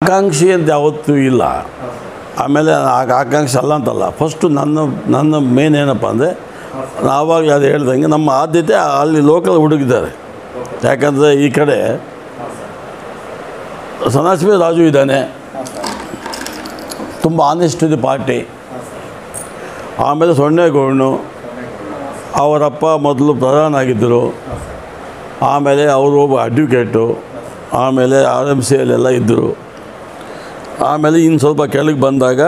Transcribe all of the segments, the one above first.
ಆಕಾಂಕ್ಷಿ ಅಂತ ಯಾವತ್ತೂ ಇಲ್ಲ ಆಮೇಲೆ ಆ ಆಕಾಂಕ್ಷೆ ಅಲ್ಲ ಅಂತಲ್ಲ ಫಸ್ಟು ನನ್ನ ನನ್ನ ಮೇನ್ ಏನಪ್ಪ ಅಂದರೆ ಆವಾಗ ಅದು ಹೇಳ್ದಂಗೆ ನಮ್ಮ ಆದ್ಯತೆ ಅಲ್ಲಿ ಲೋಕಲ್ ಹುಡುಗಿದ್ದಾರೆ ಯಾಕಂದರೆ ಈ ಕಡೆ ಸದಾಶಿವ ರಾಜು ಇದ್ದಾನೆ ತುಂಬ ಆನೆಸ್ಟ್ ಇದೆ ಪಾರ್ಟಿ ಆಮೇಲೆ ಸೊನ್ನೆಗೌಡನು ಅವರಪ್ಪ ಮೊದಲು ಪ್ರಧಾನ ಆಗಿದ್ದರು ಆಮೇಲೆ ಅವರು ಒಬ್ಬ ಅಡ್ವೊಕೇಟು ಆಮೇಲೆ ಆರ್ ಎಮ್ ಸಿ ಅಲ್ಲೆಲ್ಲ ಇದ್ದರು ಆಮೇಲೆ ಇನ್ನು ಸ್ವಲ್ಪ ಕೆಳಗೆ ಬಂದಾಗ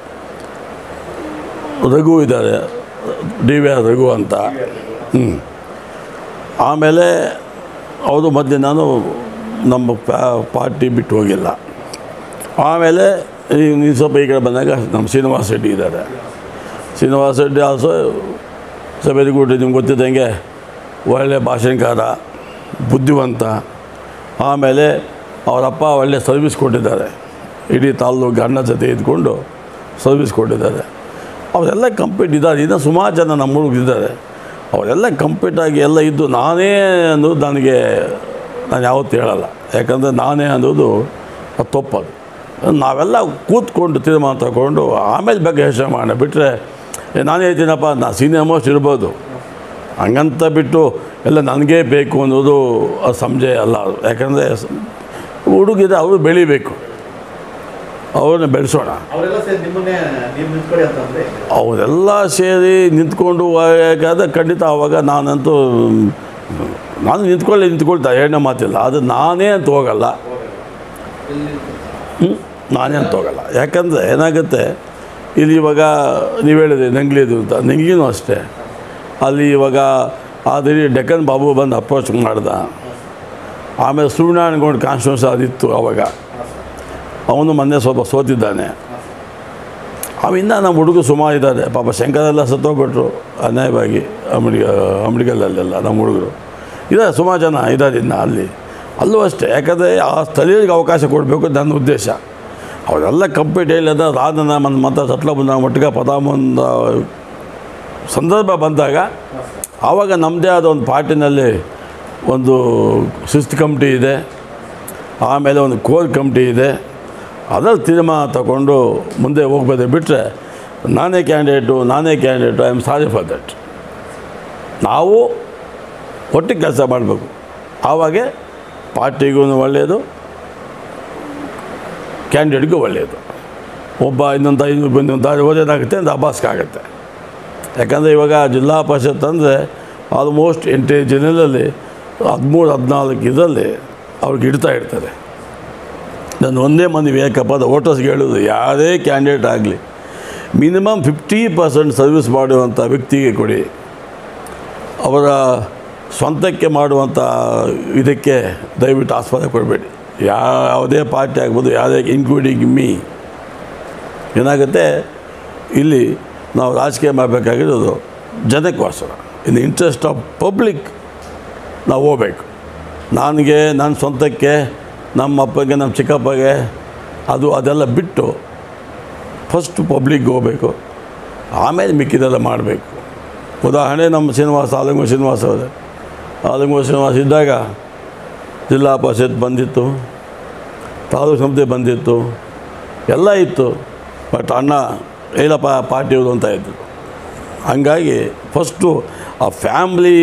ರಘು ಇದ್ದಾರೆ ಡಿ ವಿ ಆರ್ ರಘು ಅಂತ ಹ್ಞೂ ಆಮೇಲೆ ಅವರು ಮಧ್ಯೆ ನಾನು ನಮ್ಮ ಪ್ಯಾ- ಪಾರ್ಟಿ ಬಿಟ್ಟು ಹೋಗಿಲ್ಲ ಆಮೇಲೆ ಈ ಈ ಸ್ವಲ್ಪ ಈ ಕಡೆ ಬಂದಾಗ ನಮ್ಮ ಶ್ರೀನಿವಾಸ ರೆಡ್ಡಿ ಇದ್ದಾರೆ Srinivasa Reddy also so very good ನಿಮ್ಗೆ ಗೊತ್ತಿದ್ದಂಗೆ ಒಳ್ಳೆಯ ಭಾಷಣಕಾರ ಬುದ್ಧಿವಂತ ಆಮೇಲೆ ಅವರಪ್ಪ ಒಳ್ಳೆ ಸರ್ವಿಸ್ ಕೊಟ್ಟಿದ್ದಾರೆ ಇಡೀ ತಾಲ್ಲೂಕು ಅಣ್ಣ ಜೊತೆ ಇದ್ಕೊಂಡು ಸರ್ವಿಸ್ ಕೊಟ್ಟಿದ್ದಾರೆ ಅವರೆಲ್ಲ ಕಂಪ್ಲೀಟ್ ಇದ್ದಾರೆ ಇನ್ನು ಸುಮಾರು ಜನ ನಮ್ಮ ಹುಡುಗಿದ್ದಾರೆ ಅವರೆಲ್ಲ ಕಂಪ್ಲೀಟಾಗಿ ಎಲ್ಲ ಇದ್ದು ನಾನೇ ಅನ್ನೋದು ನನಗೆ ನಾನು ಯಾವತ್ತೂ ಹೇಳಲ್ಲ ಯಾಕಂದರೆ ನಾನೇ ಅನ್ನೋದು ಅದು ತಪ್ಪದು ನಾವೆಲ್ಲ ಕೂತ್ಕೊಂಡು ತೀರ್ಮಾನ ತಗೊಂಡು ಆಮೇಲೆ ಬಗ್ಗೆ ಯೋಚನೆ ಮಾಡೋಣ ಬಿಟ್ಟರೆ ನಾನು ಹೇಳ್ತೀನಪ್ಪ ನಾ ಸೀನಿಯರ್ ಮೋಸ್ಟ್ ಇರ್ಬೋದು ಹಂಗಂತ ಬಿಟ್ಟು ಎಲ್ಲ ನನಗೇ ಬೇಕು ಅನ್ನೋದು ಅದು ಸಮಜೆ ಅಲ್ಲ ಅದು ಯಾಕಂದರೆ ಹುಡುಗಿದ ಅವರು ಬೆಳಿಬೇಕು ಅವ್ರನ್ನ ಬೆಳೆಸೋಣ ಅವರೆಲ್ಲ ಸೇರಿ ನಿಮ್ಮನ್ನೇ ನೀವು ನಿಂತ್ಕೊಳ್ಳಿ ಅಂತಂದ್ರೆ ಅವರೆಲ್ಲ ಸೇರಿ ನಿಂತ್ಕೊಂಡು ಹೋಗಾದ್ರೆ ಖಂಡಿತ ಆವಾಗ ನಾನಂತೂ ನಾನು ನಿಂತ್ಕೊಳ್ಳಿ ನಿಂತ್ಕೊಳ್ತಾ ಎರಡನೇ ಮಾತಿಲ್ಲ ಅದು ನಾನೇ ಅಂತ ಹೋಗಲ್ಲ ಹ್ಞೂ ನಾನೇ ಅಂತ ಹೋಗಲ್ಲ ಯಾಕಂದರೆ ಏನಾಗುತ್ತೆ ಇಲ್ಲಿ ಇವಾಗ ನೀವು ಹೇಳಿದ್ರಿ ನಂಗ್ಲಿದು ಅಂತ ನಂಗಿನೂ ಅಷ್ಟೇ ಅಲ್ಲಿ ಇವಾಗ ಆದರೆ ಡೆಕ್ಕನ್ ಬಾಬು ಬಂದು ಅಪ್ರೋಚ್ ಮಾಡ್ದ ಆಮೇಲೆ ಸುಬ್ರಹ್ಮಣ್ಯಗೌಡ ಕಾನ್ಸ್ಟಿಟ್ಯೂನ್ಸ್ ಅದಿತ್ತು ಅವಾಗ ಅವನು ಮೊನ್ನೆ ಸ್ವಲ್ಪ ಸೋತಿದ್ದಾನೆ ಅವಿಂದ ನಮ್ಮ ಹುಡುಗ ಸುಮಾರು ಇದ್ದಾರೆ ಪಾಪ ಶಂಕರೆಲ್ಲ ಸತ್ತೋಗ್ಬಿಟ್ರು ಅನ್ಯಾಯವಾಗಿ ಅಂಬಡಿ ಅಂಬಡಿಗಲ್ಲೆಲ್ಲ ನಮ್ಮ ಹುಡುಗರು ಇದ್ದಾರೆ ಸುಮಾರು ಜನ ಇದ್ದಾರೆ ಇನ್ನು ಅಲ್ಲಿ ಅಲ್ಲೂ ಅಷ್ಟೇ ಯಾಕಂದರೆ ಆ ಸ್ಥಳೀಯರಿಗೆ ಅವಕಾಶ ಕೊಡಬೇಕು ನನ್ನ ಉದ್ದೇಶ ಅವರೆಲ್ಲ ಕಂಪ್ಲೀಟ್ ಹೇಳಿದ ರಾಧನ మన ಮತ ಸಟ್ಲ ಬಂದ ಮಟ್ಟಿಗೆ ಪದಾಮೊಂದ ಸಂದರ್ಭ ಬಂದಾಗ ಆವಾಗ ನಮ್ಮದೇ ಆದ ಒಂದು ಪಾರ್ಟಿನಲ್ಲಿ ಒಂದು ಶಿಸ್ತು ಕಮಿಟಿ ಇದೆ ಆಮೇಲೆ ಒಂದು ಕೋರ್ ಕಮಿಟಿ ಇದೆ ಅದರಲ್ಲಿ ತೀರ್ಮಾನ ತಗೊಂಡು ಮುಂದೆ ಹೋಗ್ಬೋದೇ ಬಿಟ್ಟರೆ ನಾನೇ ಕ್ಯಾಂಡಿಡೇಟು ನಾನೇ candidate I am sorry for that ನಾವು ಒಟ್ಟಿಗೆ ಕೆಲಸ ಮಾಡಬೇಕು ಆವಾಗೆ ಪಾರ್ಟಿಗೂ ಒಳ್ಳೆಯದು ಕ್ಯಾಂಡಿಡೇಟ್ಗೂ ಒಳ್ಳೆಯದು ಒಬ್ಬ ಇನ್ನೊಂದು ಐನೂರು ಬಂದು ದಾರಿ ಓದೇನಾಗುತ್ತೆ ಅದು ಅಭಾಸ್ಕ ಆಗುತ್ತೆ ಯಾಕಂದರೆ ಇವಾಗ ಜಿಲ್ಲಾ ಪರಿಷತ್ ಅಂದರೆ ಆಲ್ಮೋಸ್ಟ್ ಎಂಟು ಜನರಲ್ಲಿ ಹದಿಮೂರು ಹದಿನಾಲ್ಕು ಇದರಲ್ಲಿ ಅವ್ರಿಗೆ ಇಡ್ತಾ ಇರ್ತಾರೆ ನಾನು ಒಂದೇ ಮಂದಿ ಬೇಕಪ್ಪ ಅದು ವೋಟರ್ಸ್ಗೆ ಹೇಳೋದು ಯಾರೇ ಕ್ಯಾಂಡಿಡೇಟ್ ಆಗಲಿ ಮಿನಿಮಮ್ ಫಿಫ್ಟಿ ಪರ್ಸೆಂಟ್ ಸರ್ವಿಸ್ ಮಾಡುವಂಥ ವ್ಯಕ್ತಿಗೆ ಕೊಡಿ ಅವರ ಸ್ವಂತಕ್ಕೆ ಮಾಡುವಂಥ ಇದಕ್ಕೆ ದಯವಿಟ್ಟು ಆಸ್ಪದ ಕೊಡಬೇಡಿ ಯಾವುದೇ ಪಾರ್ಟಿ ಆಗ್ಬೋದು ಯಾವುದೇ ಇನ್ಕ್ಲೂಡಿಂಗ್ ಮೀ ಏನಾಗುತ್ತೆ ಇಲ್ಲಿ ನಾವು ರಾಜಕೀಯ ಮಾಡಬೇಕಾಗಿರೋದು ಜನಕ್ಕೋಸ್ಕರ ಇನ್ ಇಂಟ್ರೆಸ್ಟ್ ಆಫ್ ಪಬ್ಲಿಕ್ ನಾವು ಹೋಗ್ಬೇಕು ನನಗೆ ನನ್ನ ಸ್ವಂತಕ್ಕೆ ನಮ್ಮ ಅಪ್ಪಗೆ ನಮ್ಮ ಚಿಕ್ಕಪ್ಪಗೆ ಅದು ಅದೆಲ್ಲ ಬಿಟ್ಟು ಫಸ್ಟ್ ಪಬ್ಲಿಕ್ಗೆ ಹೋಗಬೇಕು ಆಮೇಲೆ ಮಿಕ್ಕಿದೆಲ್ಲ ಮಾಡಬೇಕು ಉದಾಹರಣೆ ನಮ್ಮ ಶ್ರೀನಿವಾಸ ಆಲಂಗು ಶ್ರೀನಿವಾಸ ಅವರೇ ಆಲಂಗು ಶ್ರೀನಿವಾಸ ಇದ್ದಾಗ ಜಿಲ್ಲಾ ಪರಿಷತ್ ಬಂದಿತ್ತು ತಾಲೂಕು ಸಮಿತಿ ಬಂದಿತ್ತು ಎಲ್ಲ ಇತ್ತು ಬಟ್ ಅಣ್ಣ ಇಲ್ಲಪ್ಪ ಪಾರ್ಟಿಯವರು ಅಂತ ಇದ್ದರು ಹಂಗಾಗಿ ಫಸ್ಟು ಆ ಫ್ಯಾಮ್ಲಿ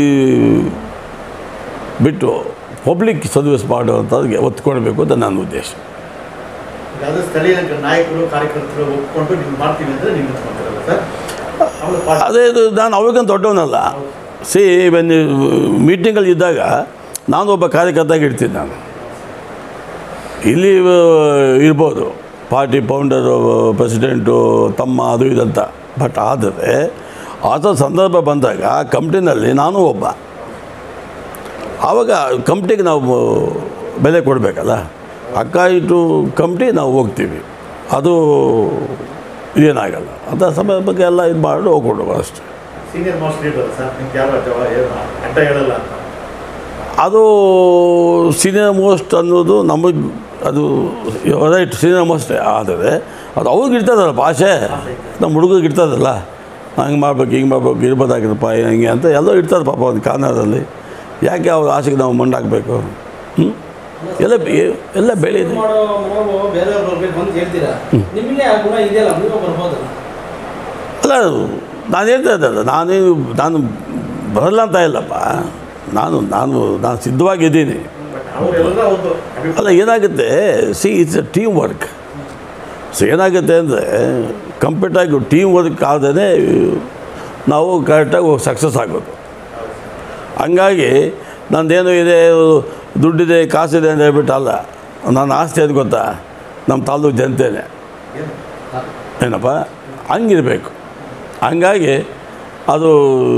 ಬಿಟ್ಟು ಪಬ್ಲಿಕ್ ಸರ್ವಿಸ್ ಮಾಡುವಂಥದ್ಗೆ ಒತ್ತು ಕೊಡಬೇಕು ಅಂತ ನನ್ನ ಉದ್ದೇಶ ಯಾವುದೇ ಸ್ಥಳೀಯ ನಾಯಕರು ಕಾರ್ಯಕರ್ತರು ಒಪ್ಕೊಂಡು ನೀವು ಮಾಡ್ತೀವಿ ಅಂದರೆ ನೀವು ನಿಂತ್ಕೊಂತೀರಲ್ಲ ಸರ್ ಆಮೇಲೆ ಪಾರ್ಟಿ ಅದೇ ಇದು ನಾನು ಅವಾಗಂತ ದೊಡ್ಡವನಲ್ಲ ಸಿ ವೆನ್ ಮೀಟಿಂಗಲ್ಲಿ ಇದ್ದಾಗ ನಾನು ಒಬ್ಬ ಕಾರ್ಯಕರ್ತಾಗಿ ಇರ್ತೀನಿ ನಾನು ಇಲ್ಲಿ ಆ, ಇರ್ಬೋದು ಪಾರ್ಟಿ ಫೌಂಡರು ಪ್ರೆಸಿಡೆಂಟು ತಮ್ಮ ಅದು ಇದಂತ ಬಟ್ ಆದರೆ ಆ ಥರ ಸಂದರ್ಭ ಬಂದಾಗ ಕಂಪ್ನಿನಲ್ಲಿ ನಾನು ಒಬ್ಬ ಆವಾಗ ಕಂಪ್ನಿಗೆ ನಾವು ಬೆಲೆ ಕೊಡಬೇಕಲ್ಲ ಅಕ್ಕ ಇಟ್ಟು ಕಂಪ್ನಿ ನಾವು ಹೋಗ್ತೀವಿ ಅದು ಏನಾಗಲ್ಲ ಅಂತ ಸಮಯ ಬಗ್ಗೆ ಎಲ್ಲ ಇದು ಮಾಡಿ ಹೋಗ್ಕೊಂಡು ಅಷ್ಟೇ ಸೀನಿಯರ್ ಮೋಸ್ಟ್ ಲೀಡರ್ ಸರ್ ನಿಮ್ಗೆ ಯಾರು ಅಥವಾ ಏನು ಅಡ್ಡ ಹೇಳಲ್ಲ ಅಂತ ಅದು ಸೀನಿಯರ್ ಮೋಸ್ಟ್ ಅನ್ನೋದು ನಮಗೆ ಅದು ರೈಟ್ ಸೀನಿಯರ್ ಮೋಸ್ಟ್ ಆದರೆ ಅದು ಅವ್ರಿಗೆ ಇರ್ತದಲ್ಲ ಭಾಷೆ ನಮ್ಮ ಹುಡುಗರಿಗೆ ಇರ್ತದಲ್ಲ ಹಂಗೆ ಮಾಡ್ಬೇಕು ಹಿಂಗೆ ಮಾಡ್ಬೇಕು ಇರ್ಬೋದಾಗಿರಪ್ಪ ಹಿಂಗೆ ಅಂತ ಎಲ್ಲೋ ಇರ್ತದೆ ಪಾಪ ಒಂದು ಕಾರ್ನರಲ್ಲಿ ಯಾಕೆ ಅವ್ರ ಆಸೆಗೆ ನಾವು ಮಣ್ಣಾಕಬೇಕು ಹ್ಞೂ ಎಲ್ಲ ಬೆ- ಎಲ್ಲ ಬೆಳೆಯಿದೆ ಮಾಡೋ ಮನೋಭಾವ ಬೇರೆಯವ್ರ ಬರ್ಬೇಕು ಅಂತ ಹೇಳ್ತೀರಾ ನಿಮ್ಮನ್ನೇ ಆ ಗುಣ ಇದೆಯಲ್ಲ ನೀವು ಬರ್ಬೋದಲ್ಲ ಅಲ್ಲ ನಾನು ಹೇಳ್ತಾ ಇದ್ದಲ್ಲ ನಾನೇನು ನಾನು ಬರಲ್ಲ ಅಂತ ಇಲ್ಲಪ್ಪ ನಾನು ನಾನು ನಾನು ಸಿದ್ಧವಾಗಿದ್ದೀನಿ ಬಟ್ ಅವರೆಲ್ಲ ಒಂದು ಅಭಿಪ್ರಾಯ ಅಲ್ಲ ಏನಾಗುತ್ತೆ see it's a team work so ಏನಾಗುತ್ತೆ ಅಂದರೆ ಕಂಪ್ಲೀಟಾಗಿ ಟೀಮ್ ವರ್ಕ್ ಆದೇ ನಾವು ಕರೆಕ್ಟಾಗಿ ಸಕ್ಸಸ್ ಆಗೋದು ಹಂಗಾಗಿ ನಂದೇನು ಇದೆ ದುಡ್ಡಿದೆ ಕಾಸಿದೆ ಅಂತ ಹೇಳ್ಬಿಟ್ಟು ಅಲ್ಲ ನನ್ನ ಆಸ್ತಿ ಅದು ಗೊತ್ತಾ ನಮ್ಮ ತಾಲೂಕು ಜನತೆನೇ ಏನು ಏನಪ್ಪ ಹಂಗಿರಬೇಕು ಹಂಗಾಗಿ ಅದು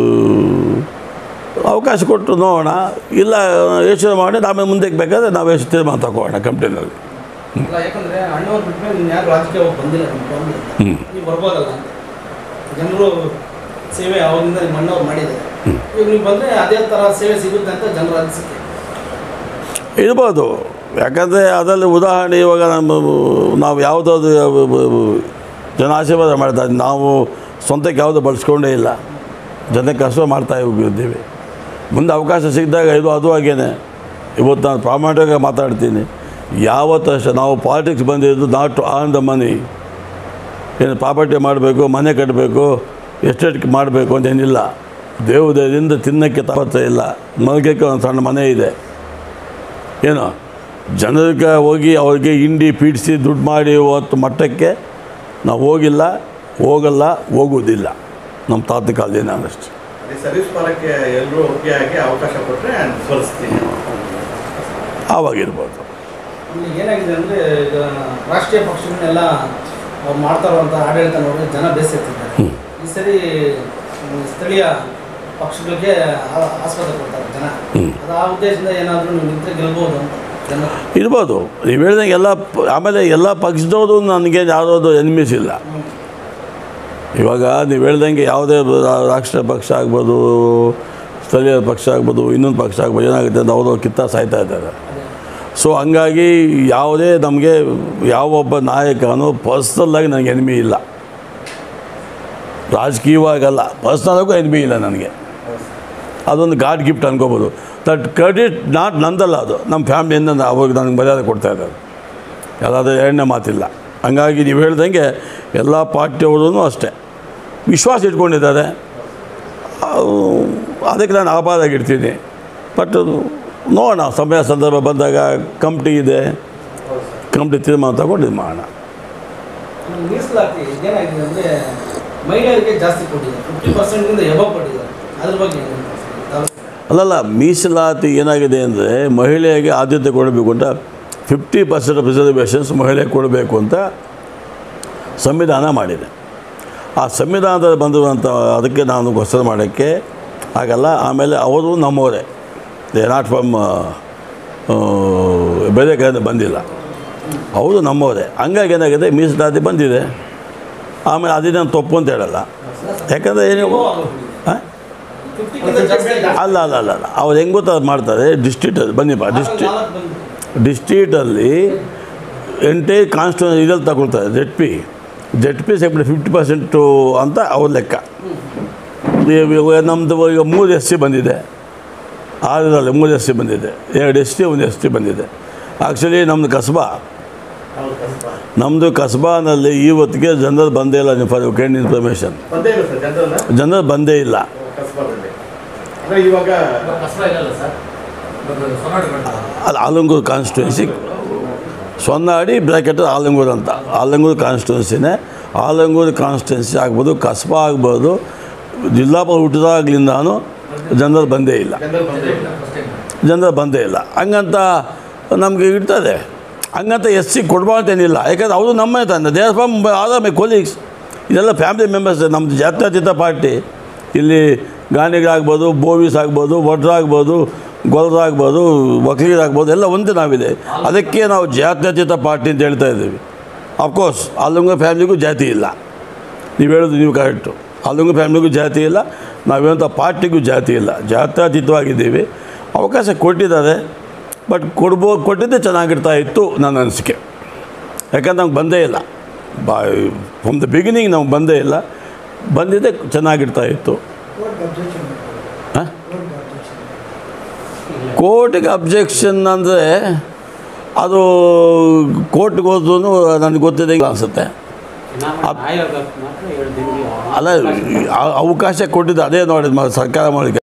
ಅವಕಾಶ ಕೊಟ್ಟು ನೋಡೋಣ ಇಲ್ಲ ಯೋಚನೆ ಮಾಡಿ ಆಮೇಲೆ ಮುಂದಕ್ಕೆ ಬೇಕಾದ್ರೆ ನಾವು ಎಷ್ಟು ತೀರ್ಮಾನ ತಗೋಣ ಕಂಪ್ನಿನಲ್ಲಿ ಅಲ್ಲ ಯಾಕಂದ್ರೆ ಅಣ್ಣವ್ರು ಬಿಟ್ಮೇಲೆ ನೀವು ಯಾರು ರಾಜಕೀಯ ಹೋಗಿ ಬಂದಿಲ್ಲ ನಿಮ್ಮ ಫ್ಯಾಮಿಲಿ ಹ್ಞೂ ನೀವು ಬರ್ಬೋದಲ್ಲ ಅಂತ ಜನರು ಸೇವೆ ಅವಾಗಿಂದ ನಿಮ್ಮ ಅಣ್ಣವ್ರು ಮಾಡಿದ್ದಾರೆ ಈಗ ನೀವು ಬಂದರೆ ಅದೇ ಥರ ಸೇವೆ ಸಿಗುತ್ತೆ ಅಂತ ಜನರ ಅನಿಸಿಕೆ ಇರ್ಬೋದು ಯಾಕಂದರೆ ಅದರಲ್ಲಿ ಉದಾಹರಣೆ ಇವಾಗ ನಮ್ಮ ನಾವು ಯಾವುದಾದ್ರು ಜನ ಆಶೀರ್ವಾದ ಮಾಡ್ತಾ ಇದ್ದೀವಿ. ನಾವು ಸ್ವಂತಕ್ಕೆ ಯಾವುದು ಬಳಸ್ಕೊಂಡೇ ಇಲ್ಲ ಜನಕ್ಕೆ ಕಷ್ಟ ಮಾಡ್ತಾ ಹೋಗಿದ್ದೀವಿ ಮುಂದೆ ಅವಕಾಶ ಸಿಕ್ಕಿದಾಗ ಇದು ಅದು ಹಾಗೇನೆ ಇವತ್ತು ನಾನು ಪ್ರಾಮಾಣಿಕವಾಗಿ ಮಾತಾಡ್ತೀನಿ ಯಾವತ್ತೂ ಅಷ್ಟೇ ನಾವು ಪಾಲಿಟಿಕ್ಸ್ ಬಂದಿದ್ದು ನಾಟ್ ಆನ್ ದ ಮನಿ ಏನು ಪ್ರಾಪರ್ಟಿ ಮಾಡಬೇಕು ಮನೆ ಕಟ್ಟಬೇಕು ಎಸ್ಟೇಟ್ ಮಾಡಬೇಕು ಅಂತ ಏನಿಲ್ಲ ದೇವದಯದಿಂದ ತಿನ್ನೋಕ್ಕೆ ತಾಪತ್ರ ಇಲ್ಲ ಮಲಗಕ್ಕೆ ಒಂದು ಸಣ್ಣ ಮನೆ ಇದೆ ಏನು ಜನರಿಗೆ ಹೋಗಿ ಅವ್ರಿಗೆ ಹಿಂಡಿ ಪೀಡಿಸಿ ದುಡ್ಡು ಮಾಡಿ ಹೊತ್ತು ಮಟ್ಟಕ್ಕೆ ನಾವು ಹೋಗಿಲ್ಲ ಹೋಗಲ್ಲ ಹೋಗೋದಿಲ್ಲ ನಮ್ಮ ತಾತ ಕಾಲದಿಂದ ಅಷ್ಟೇ ಅದೇ ಸರ್ವಿಸ್ ಮಾಡಕ್ಕೆ ಎಲ್ಲರೂ ಒಪ್ಪಿಗೆ ಆಗಿ ಅವಕಾಶ ಕೊಟ್ಟರೆ ಸ್ಮರಿಸ್ತೀನಿ ಆವಾಗಿರ್ಬೋದು ಇಲ್ಲಿ ಏನಾಗಿದೆ ಅಂದರೆ ಈಗ ರಾಷ್ಟ್ರೀಯ ಪಕ್ಷಗಳನ್ನೆಲ್ಲ ಅವ್ರು ಮಾಡ್ತಾ ಇರುವಂಥ ಆಡಳಿತ ನೋಡಿ ಜನ ಬೇಸತ್ತಿದ್ದಾರೆ ಈ ಸರಿ ಮ್, ಸ್ಥಳೀಯ ಪಕ್ಷಗಳಿಗೆ ಆ- ಆಸ್ಪದ ಕೊಡ್ತಾರೆ ಜನ ಹ್ಮ್. ಅದು ಆ ಉದ್ದೇಶದಿಂದ ಏನಾದರೂ ನೀವು ನಿಂತರೆ ಗೆಲ್ಬೋದು ಅಂತ ಜನ ಇರ್ಬೋದು ನೀವು ಹೇಳ್ದಂಗೆ ಎಲ್ಲ ಪ- ಆಮೇಲೆ ಎಲ್ಲ ಪಕ್ಷದವರು ನನಗೆ ಯಾವುದಾದ್ರು ಎನಿಮೀಸ್ ಇಲ್ಲ ಇವಾಗ ನೀವು ಹೇಳ್ದಂಗೆ ಯಾವುದೇ ಬ- ರಾಷ್ಟ್ರೀಯ ಪಕ್ಷ ಆಗ್ಬೋದು ಸ್ಥಳೀಯ ಪಕ್ಷ ಆಗ್ಬೋದು ಇನ್ನೊಂದು ಪಕ್ಷ ಆಗ್ಬೋದು ಏನಾಗುತ್ತೆ ಅಂತ ಅವರು ಕಿತ್ತ ಸಾಯ್ತಾ ಇದ್ದಾರೆ ಅದೇ ಸೊ ಹಂಗಾಗಿ ಯಾವುದೇ ನಮಗೆ ಯಾವೊಬ್ಬ ನಾಯಕನು ಪರ್ಸ್ನಲ್ಲಾಗಿ ನನಗೆ ಎನಿಮಿ ಇಲ್ಲ ರಾಜಕೀಯವಾಗಲ್ಲ ಪರ್ಸ್ನಲಾಗೂ ಎನಿಮಿ ಇಲ್ಲ ನನಗೆ ಅದೊಂದು ಗಾಡ್ ಗಿಫ್ಟ್ ಅನ್ಕೋಬೋದು ದಟ್ ಕ್ರೆಡಿಟ್ ನಾಟ್ ನಂದಲ್ಲ ಅದು ನಮ್ಮ ಫ್ಯಾಮಿಲಿಯಿಂದ ನಾ- ಅವಾಗ ನನಗೆ ಮರ್ಯಾದೆ ಕೊಡ್ತಾ ಇದ್ದಾರೆ ಎಲ್ಲಾದರೂ ಎರಡನೇ ಮಾತಿಲ್ಲ ಹಂಗಾಗಿ ನೀವು ಹೇಳ್ದಂಗೆ ಎಲ್ಲ ಪಾರ್ಟಿಯವರು ಅಷ್ಟೇ ವಿಶ್ವಾಸ ಇಟ್ಕೊಂಡಿದ್ದಾರೆ ಅವು ಅದಕ್ಕೆ ನಾನು ಆಭಾರಾಗಿರ್ತೀನಿ ಬಟ್ ನೋಡೋಣ ಸಮಯ ಸಂದರ್ಭ ಬಂದಾಗ ಕಂಪ್ನಿ ಇದೆ ಕಂಪ್ನಿ ತೀರ್ಮಾನ ತಗೊಂಡು ಇದು ಮಾಡೋಣ ಆಮೇಲೆ ಮೀಸಲಾತಿ ಏನಾಗಿದೆ ಅಂದರೆ ಮಹಿಳೆಯರಿಗೆ ಜಾಸ್ತಿ ಕೊಟ್ಟಿದ್ದಾರೆ ಫಿಫ್ಟಿ ಪರ್ಸೆಂಟ್ಗಿಂತ ಎಬೋ ಕೊಟ್ಟಿದ್ದಾರೆ ಅದ್ರ ಬಗ್ಗೆ ಏನು ತಾವು- ಅಲ್ಲಲ್ಲ ಮೀಸಲಾತಿ ಏನಾಗಿದೆ ಅಂದರೆ ಮಹಿಳೆಗೆ ಆದ್ಯತೆ ಕೊಡಬೇಕು ಅಂತ ಫಿಫ್ಟಿ ಪರ್ಸೆಂಟ್ ರಿಸರ್ವೇಷನ್ಸ್ ಮಹಿಳೆಗೆ ಕೊಡಬೇಕು ಅಂತ ಸಂವಿಧಾನ ಮಾಡಿದೆ ಆ ಸಂವಿಧಾನದಲ್ಲಿ ಬಂದಿರುವಂಥ ಅದಕ್ಕೆ ನಾನು ಘೋಷಣೆ ಮಾಡೋಕ್ಕೆ ಆಗಲ್ಲ ಆಮೇಲೆ ಅವರು ನಮ್ಮವರೇ ದೇ ನಾಟ್ ಫ್ರಮ್ ಬೇರೆ ಕಡೆಯಿಂದ ಬಂದಿಲ್ಲ ಅವರು ನಮ್ಮವರೇ ಹಂಗಾಗಿ ಏನಾಗಿದೆ ಮೀಸಲಾತಿ ಬಂದಿದೆ ಆಮೇಲೆ ಅದೇ ತಪ್ಪು ಅಂತ ಹೇಳಲ್ಲ ಯಾಕಂದರೆ ಏನು ಎಬೋ ಆಗೋಗ್ಬಿಟ್ಟಿದೆ. ಹಾಂ 50 ಕ್ಕಿಂತ ಜಾಸ್ತಿ ಆಗಿದೆ. ಅಲ್ಲ ಅಲ್ಲ ಅಲ್ಲ ಅಲ್ಲ ಅವ್ರು ಹೆಂಗೆ ಗೊತ್ತಾ ಮಾಡ್ತಾರೆ ಡಿಸ್ಟ್ರಿಕ್ಟಲ್ಲಿ ಬನ್ನಿಪ್ಪ ಡಿಸ್ಟ್ರಿ ನಾಲ್ಕು ಬಂದು ಡಿಸ್ಟ್ರಿಕ್ಟಲ್ಲಿ ಎಂಟೇ ಕಾನ್ಸ್ಟಿಟ್ಯೂನ್ ಇದ್ರಲ್ಲಿ ತಗೊಳ್ತಾರೆ ಜೆಡ್ ಪಿ ಜೆಡ್ ಪಿ ಸೆಪ್ಟ್ ಫಿಫ್ಟಿ ಪರ್ಸೆಂಟು ಅಂತ ಅವ್ರ ಲೆಕ್ಕ ಇವಾಗ ನಮ್ಮದು ಈಗ ಮೂರು ಎಸ್ ಸಿ ಬಂದಿದೆ ಆರರಲ್ಲಿ ಮೂರು ಎಸ್ ಸಿ ಬಂದಿದೆ ಎರಡು ಎಸ್ ಟಿ ಒಂದು ಎಸ್ ಟಿ ಬಂದಿದೆ ಆ್ಯಕ್ಚುಲಿ ನಮ್ಮದು ಕಸ್ಬಾ ಹೌದು ಕಸ್ಬಾ ನಮ್ಮದು ಕಸ್ಬಾನಲ್ಲಿ ಇವತ್ತಿಗೆ ಜನರು ಬಂದೇ ಇಲ್ಲ ಫಾರ್ ಕೈಂಡ್ ಇನ್ಫಾರ್ಮೇಷನ್ ಬಂದೇ ಇಲ್ಲ ಸರ್ ಜನರಲ್ಲ ಜನರು ಬಂದೇ ಇಲ್ಲ ಕಸ್ಬಾದಲ್ಲಿ ಅಂದರೆ ಇವಾಗ ಕಷ್ಟ ಇರಲ್ಲ ಸರ್ ಸೊನಾಟಗಳು ಅಲ್ಲಿ ಆಲಂಗೂರು ಕಾನ್ಸ್ಟಿಟ್ಯೂನ್ಸಿ ಸೊನ್ನಾಡಿ ಬ್ರ್ಯಾಕೆಟ್ ಆಲಂಗೂರು ಅಂತ ಆಲಂಗೂರು ಕಾನ್ಸ್ಟಿಟ್ಯೂನ್ಸಿನೇ ಆಲಂಗೂರು ಕಾನ್ಸ್ಟಿಟ್ಯೂನ್ಸಿ ಆಗ್ಬೋದು ಕಸ್ಬಾ ಆಗ್ಬೋದು ಜಿಲ್ಲಾ ಹುಟ್ಟಿದಾಗ್ಲಿಂದಾನು ಜನರು ಬಂದೇ ಇಲ್ಲ ಜನರಲ್ ಬಂದೇ ಇಲ್ಲ ಜನರು ಬಂದೇ ಇಲ್ಲ ಹಂಗಂತ ನಮಗೆ ಇರ್ತದೆ ಹಂಗಂತ ಎಸ್ ಸಿ ಕೊಡ್ಬಾರ್ದೇನಿಲ್ಲ ಯಾಕಂದ್ರೆ ಅವರು ನಮ್ಮೇ ತಂದೆ there from all my colleagues ಇದೆಲ್ಲ ಫ್ಯಾಮಿಲಿ ಮೆಂಬರ್ಸ್ ನಮ್ಮದು ಜಾತ್ಯತೀತ ಪಾರ್ಟಿ ಇಲ್ಲಿ ಗಾಣಿಗರಾಗ್ಬೋದು ಬೋವೀಸ್ ಆಗ್ಬೋದು ಒಡ್ರಾಗ್ಬೋದು ಗೊಲ್ರಾಗ್ಬೋದು ವಕೀಲರಾಗ್ಬೋದು ಎಲ್ಲ ಒಂದೇ ನಾವಿದೆ ಅದಕ್ಕೆ ನಾವು ಜಾತ್ಯತೀತ ಪಾರ್ಟಿ ಅಂತ ಹೇಳ್ತಾ ಇದ್ದೀವಿ ಅಫ್ಕೋರ್ಸ್ ಅಲ್ಲಂಗ ಫ್ಯಾಮಿಲಿಗೂ ಜಾತಿ ಇಲ್ಲ ನೀವು ಹೇಳೋದು ನೀವು ಕರೆಕ್ಟು ಅಲ್ಲಂಗ ಫ್ಯಾಮಿಲಿಗೂ ಜಾತಿ ಇಲ್ಲ ನಾವೇನಂತ ಪಾರ್ಟಿಗೂ ಜಾತಿ ಇಲ್ಲ ಜಾತ್ಯತೀತವಾಗಿದ್ದೀವಿ ಅವಕಾಶ ಕೊಟ್ಟಿದ್ದಾರೆ ಬಟ್ ಕೊಡ್ಬೋ ಕೊಟ್ಟಿದ್ದೇ ಚೆನ್ನಾಗಿರ್ತಾ ಇತ್ತು ನನ್ನ ಅನಿಸಿಕೆ ಯಾಕಂದ್ರೆ ನಮ್ಗೆ ಬಂದೇ ಇಲ್ಲ ಬಾ ಫ್ರಮ್ ದ ಬಿಗಿನಿಂಗ್ ನಮ್ಗೆ ಬಂದೇ ಇಲ್ಲ ಬಂದಿದ್ದೆ ಚೆನ್ನಾಗಿರ್ತಾ ಇತ್ತು ಹಾಂ ಕೋರ್ಟಿಗೆ ಅಬ್ಜೆಕ್ಷನ್ ಅಂದರೆ ಅದು ಕೋರ್ಟ್ಗೆ ಹೋದ್ರೂ ನನಗೆ ಗೊತ್ತಿದೆ ಅನಿಸುತ್ತೆ ಚುನಾವಣಾ ಆಯೋಗ ಮಾತ್ರ ಏಳು ದಿನಗಳು ಅಲ್ಲ ಆ- ಅವಕಾಶ ಕೊಟ್ಟಿದ್ದು ಅದೇ ನೋಡಿ ಮ- ಸರ್ಕಾರ ಮಾಡಿ